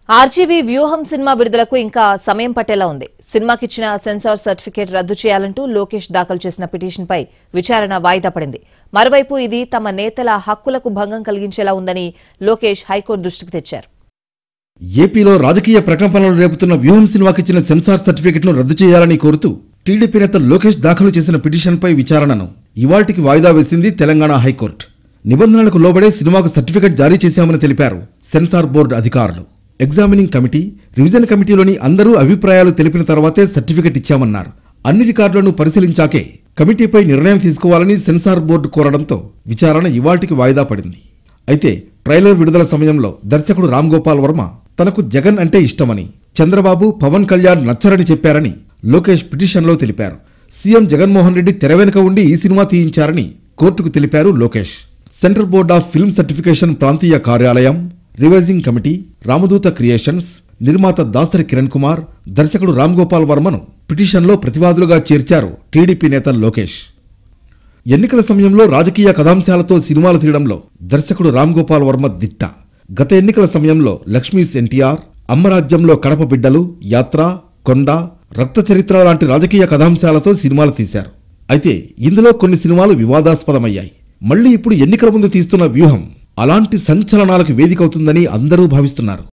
RGV వ్యూహం cinema విడుదలకు ఇంకా సమయం పట్టేలా ఉంది సినిమాకిచ్చిన సెన్సార్ సర్టిఫికేట్ రద్దు చేయాలంటూ లోకేష్ దాఖలు చేసిన పిటిషన్పై విచారణ వాయిదా పడింది మరోవైపు ఇది తమ నేతల హక్కులకు భంగం కలిగించేలా ఉందని లోకేష్ హైకోర్టు దృష్టికి తెచ్చారు ఏపీలో రాజకీయ ప్రకంపనలు రేపుతున్న వ్యూహం సినిమాకిచ్చిన సెన్సార్ సర్టిఫికెట్ను రద్దు చేయాలని కోరుతూ టీడీపీ నేత లోకేష్ దాఖలు చేసిన పిటిషన్పై విచారణను ఇవాల్టికి వాయిదా వేసింది తెలంగాణ హైకోర్టు నిబంధనలకు లోబడే సినిమాకు సర్టిఫికెట్ జారీ చేశామని తెలిపారు సెన్సార్ బోర్డు అధికారులు ఎగ్జామినింగ్ కమిటీ రివిజన్ కమిటీలోని అందరూ అభిప్రాయాలు తెలిపిన తర్వాతే సర్టిఫికెట్ ఇచ్చామన్నారు అన్ని రికార్డులను పరిశీలించాకే కమిటీపై నిర్ణయం తీసుకోవాలని సెన్సార్ బోర్డు కోరడంతో విచారణ ఇవాల్టికి వాయిదా పడింది అయితే ట్రైలర్ విడుదల సమయంలో దర్శకుడు రామ్ గోపాల్ వర్మ తనకు జగన్ అంటే ఇష్టమని చంద్రబాబు పవన్ కళ్యాణ్ నచ్చరని చెప్పారని లోకేష్ పిటిషన్లో తెలిపారు సీఎం జగన్మోహన్ రెడ్డి తెర వెనుక ఉండి ఈ సినిమా తీయించారని కోర్టుకు తెలిపారు Lokesh central board of film certification ప్రాంతీయ కార్యాలయం రివైజింగ్ కమిటీ రామదూత క్రియేషన్స్ నిర్మాత దాసరి కిరణ్ కుమార్ దర్శకుడు రామ్ గోపాల్ వర్మను పిటిషన్లో ప్రతివాదులుగా చేర్చారు టీడీపీ నేత లోకేష్ ఎన్నికల సమయంలో రాజకీయ కథాంశాలతో సినిమాలు తీయడంలో దర్శకుడు రామ్ గోపాల్ వర్మ దిట్ట గత ఎన్నికల సమయంలో లక్ష్మీస్ ఎన్టీఆర్ అమ్మరాజ్యంలో కడప బిడ్డలు యాత్ర కొండ రక్త చరిత్ర లాంటి రాజకీయ కథాంశాలతో సినిమాలు తీశారు అయితే ఇందులో కొన్ని సినిమాలు వివాదాస్పదమయ్యాయి మళ్ళీ ఇప్పుడు ఎన్నికల ముందు తీస్తున్న వ్యూహం అలాంటి సంచలనాలకు వేదికవుతుందని అందరూ భావిస్తున్నారు